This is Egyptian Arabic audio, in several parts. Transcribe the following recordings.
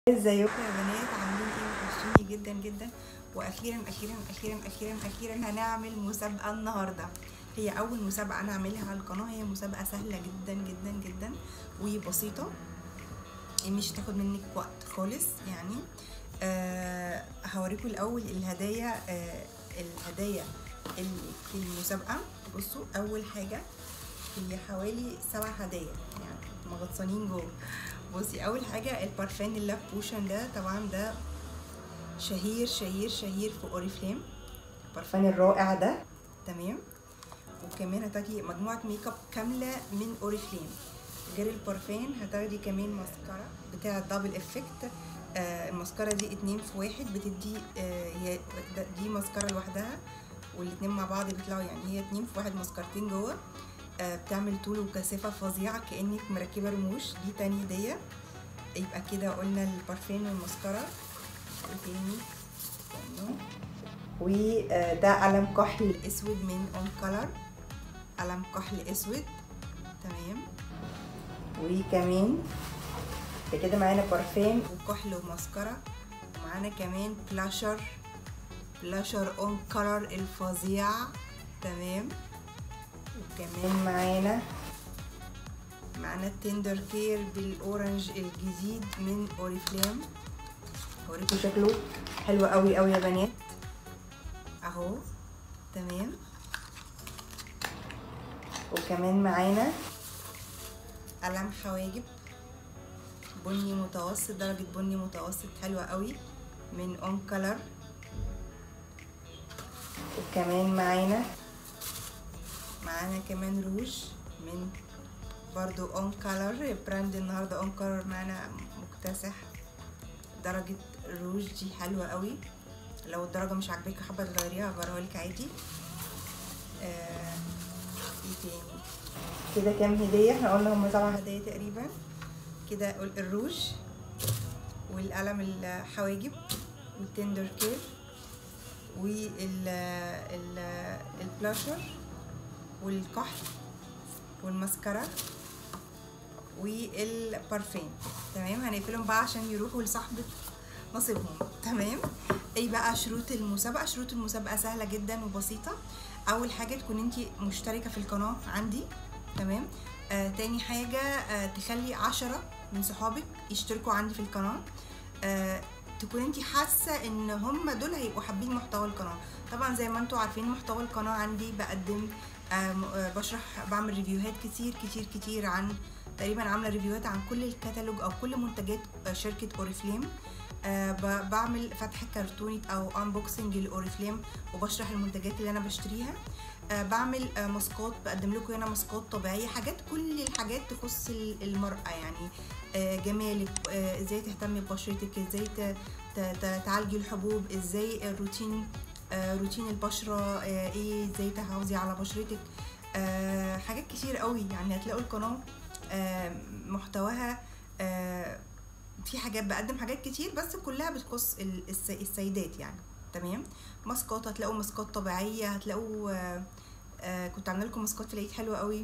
ازيكم يا بنات عاملين ايه وحشتوني جدا جدا واخيرا اخيرا اخيرا اخيرا اخيرا هنعمل مسابقه النهارده هي اول مسابقه انا اعملها على القناه هي مسابقه سهله جدا جدا جدا وبسيطه مش هتاخد منك وقت خالص يعني آه هوريكم الاول الهدايا آه الهدايا اللي في المسابقه بصوا اول حاجه هي حوالي سبع هدايا يعني مغطسانين جوه بصي اول حاجه البارفان اللاف بوشن ده طبعا ده شهير شهير شهير في اوريفليم البارفان الرائع ده تمام وكمان هتاخدي مجموعه ميك اب كامله من اوريفليم غير البارفان هتاخدي كمان ماسكارا بتاع دبل افكت آه الماسكارا دي اتنين في واحد بتدي آه هي دي ماسكارا لوحدها والاتنين مع بعض بيطلعوا يعني هي اتنين في واحد ماسكارتين جوه آه بتعمل طول وكثافه فظيعه كانك مركبه رموش دي تاني هديه يبقى كده قلنا البارفان والماسكارا وتاني وده قلم كحل اسود من اون كولر قلم كحل اسود تمام وكمان كده معانا بارفان وكحل وماسكارا ومعانا كمان بلاشر بلاشر اون كولر الفظيع تمام وكمان معانا معانا التندر كير بالاورنج الجديد من اوريفلام هوريكم شكله حلو قوي قوي يا بنات اهو تمام وكمان معانا قلم حواجب بني متوسط درجة بني متوسط حلوة قوي من اون كلر وكمان معانا معانا كمان روج من برضو اون كولر براند النهارده اون كولر معانا مكتسح درجة روج دي حلوة قوي لو الدرجة مش عاجباكي حابة تغيريها هغيرها لك عادي آه ايه تاني كده كام هدية احنا قلنا هما سبع هدايا تقريبا كده الروج والقلم الحواجب والتندر كير والبلاشر والكحل والماسكارا والبارفان تمام هنقفلهم بقى عشان يروحوا لصاحبة نصيبهم تمام ايه بقى شروط المسابقة شروط المسابقة سهلة جدا وبسيطة اول حاجة تكون انت مشتركة في القناة عندي تمام آه تاني حاجة آه تخلي عشرة من صحابك يشتركوا عندي في القناة آه تكون انت حاسه ان هم دول هيبقوا حابين محتوى القناه طبعا زي ما انتم عارفين محتوى القناه عندي بقدم بشرح بعمل ريفيوهات كتير كتير كتير عن تقريبا عامله ريفيوهات عن كل الكتالوج او كل منتجات شركه اوريفليم أه بعمل فتح كرتوني او انبوكسنج لاوريفليم وبشرح المنتجات اللي انا بشتريها أه بعمل أه ماسكات بقدم لكم هنا ماسكات طبيعيه حاجات كل الحاجات تخص المراه يعني جمالك ازاي تهتمي ببشرتك ازاي تعالجي الحبوب ازاي الروتين روتين البشره ايه ازاي تحافظي على بشرتك حاجات كتير قوي يعني هتلاقوا القناه محتواها في حاجات بقدم حاجات كتير بس كلها بتخص السيدات يعني تمام ماسكات هتلاقوا ماسكات طبيعيه هتلاقوا كنت عامله لكم ماسكات في العيد حلوه قوي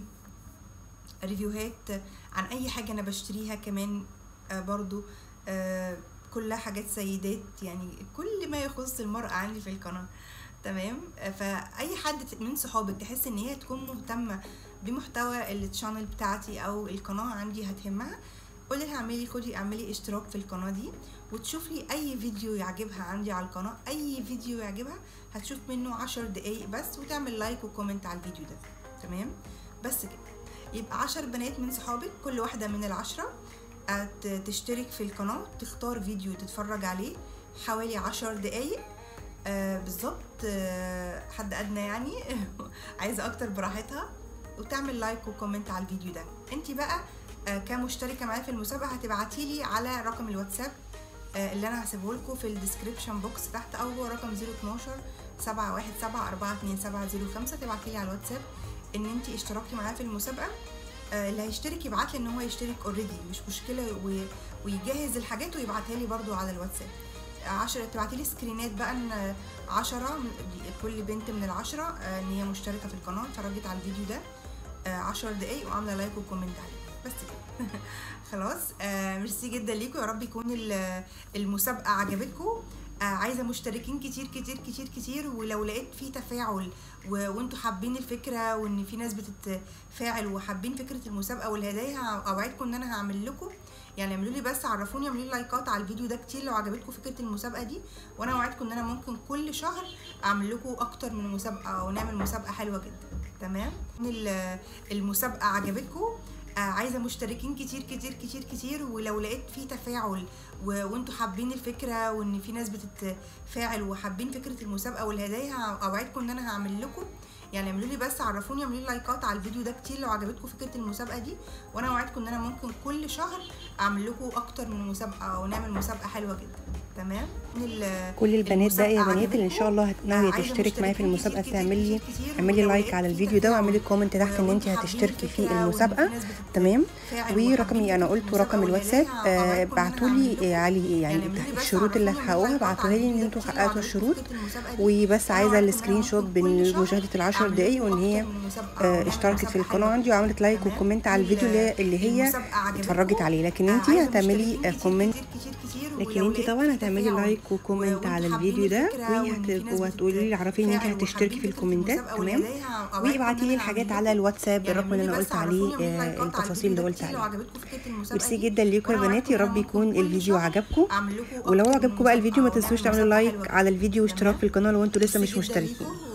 ريفيوهات عن اي حاجه انا بشتريها كمان برضو كلها حاجات سيدات يعني كل ما يخص المرأة عندي في القناة تمام فأي حد من صحابك تحس ان هي تكون مهتمة بمحتوى التشانل بتاعتي او القناة عندي هتهمها قولي لها اعملي خدي اعملي اشتراك في القناة دي وتشوف لي اي فيديو يعجبها عندي على القناة اي فيديو يعجبها هتشوف منه عشر دقايق بس وتعمل لايك وكومنت على الفيديو ده تمام بس كده يبقى عشر بنات من صحابك كل واحدة من العشرة تشترك في القناة تختار فيديو تتفرج عليه حوالي عشر دقايق آه بالظبط آه حد أدنى يعني عايزة أكتر براحتها وتعمل لايك وكومنت على الفيديو ده انت بقى آه كمشتركة معايا في المسابقة هتبعتيلي على رقم الواتساب آه اللي أنا هسيبه لكم في الديسكريبشن بوكس تحت أو هو رقم 012 717 42705 تبعتيلي على الواتساب ان انت اشتركتي معايا في المسابقه آه اللي هيشترك يبعت لي ان هو يشترك اوريدي مش مشكله ويجهز الحاجات ويبعتها لي برده على الواتساب عشرة تبعتي لي سكرينات بقى ان عشرة كل بنت من العشرة آه ان هي مشتركه في القناه اتفرجت على الفيديو ده آه عشر دقايق وعامله لايك وكومنت عليه بس كده خلاص آه ميرسي جدا ليكم يا رب يكون ال- المسابقه عجبتكم آه عايزه مشتركين كتير كتير كتير كتير ولو لقيت في تفاعل و... وانتوا حابين الفكره وان في ناس بتتفاعل وحابين فكره المسابقه والهدايا ه- اوعدكم ان انا هعمل لكم يعني اعملوا لي بس عرفوني اعملوا لي لايكات على الفيديو ده كتير لو عجبتكم فكره المسابقه دي وانا اوعدكم ان انا ممكن كل شهر اعمل لكم اكتر من مسابقه ونعمل مسابقه حلوه جدا تمام ال- المسابقه عجبتكم آه عايزه مشتركين كتير كتير كتير كتير ولو لقيت في تفاعل و... وانتوا حابين الفكره وان في ناس بتتفاعل وحابين فكره المسابقه والهدايا ه- اوعدكم ان انا هعمل لكم يعني اعملوا لي بس عرفوني اعملوا لي لايكات على الفيديو ده كتير لو عجبتكم فكره المسابقه دي وانا اوعدكم ان انا ممكن كل شهر اعمل لكم اكتر من مسابقه ونعمل مسابقه حلوه جدا تمام ال- كل البنات بقى يا المسابقة بنات اللي ان شاء الله عجبتكم؟ ناويه آه، عايزة تشترك معايا في مشتركين المسابقه كتير تعمل لي كتير كتير اعملي ولو لايك لقيت على في الفيديو ده واعملي تفاعل كومنت تحت ان انت وانتوا هتشتركي حابين في الفكرة وإن المسابقه في ناس بتت- تمام فاعل ورقمي وحابين انا فكرة قلت رقم المسابقة الواتساب والهدايا آه اوعدكم ان انا بعتوا هعمل لي لكم علي يعني اعملوا لي بس الشروط اللي عرفوني هحققوها لايكات بعتوها على لي ان الفيديو ده انتوا كتير لو حققتوا عجبتكم الشروط فكرة المسابقة دي وبس وانا عايزه اوعدكم ان انا السكرين شوت ممكن كل شهر بمشاهده العشر اعمل دقايق لكم وان هي اكتر من مسابقة آه، ونعمل اشتركت في مسابقة القناه حلوة عندي وعملت لايك تمام وكومنت على الفيديو اللي اللي هي المسابقة اتفرجت عجبتكم عليه لكن آه، انت عايزة هتعملي مشتركين آه، كتير كومنت كتير كتير كتير لكن ولو انت لقيت طبعا في هتعملي تفاعل لايك وكومنت وانتوا على حابين الفيديو ده الفكرة وان في وهت... ناس وهتقولي لي عرفيني ان انت بتتفاعل هتشتركي وحابين في فكرة الكومنتات المسابقة تمام والهدايا اوعدكم وابعتي ان لي انا هعمل الحاجات لكم على الواتساب يعني الرقم اللي اعملوا انا لي بس قلت عليه عرفوني اعملوا آه، لايكات على التفاصيل الفيديو اللي ده قلت كتير لو عليها عجبتكم فكرة المسابقة ميرسي دي جدا ليكم يا وانا بنات اوعدكم يا ان انا رب ممكن يكون كل الفيديو شهر عجبكم اعمل لكم ولو اكتر من عجبكم بقى الفيديو ما مسابقة تنسوش ونعمل تعملوا مسابقة لايك حلوة على الفيديو تمام واشتراك في القناه لو انتوا لسه مش ميرسي جدا مشتركين ليكم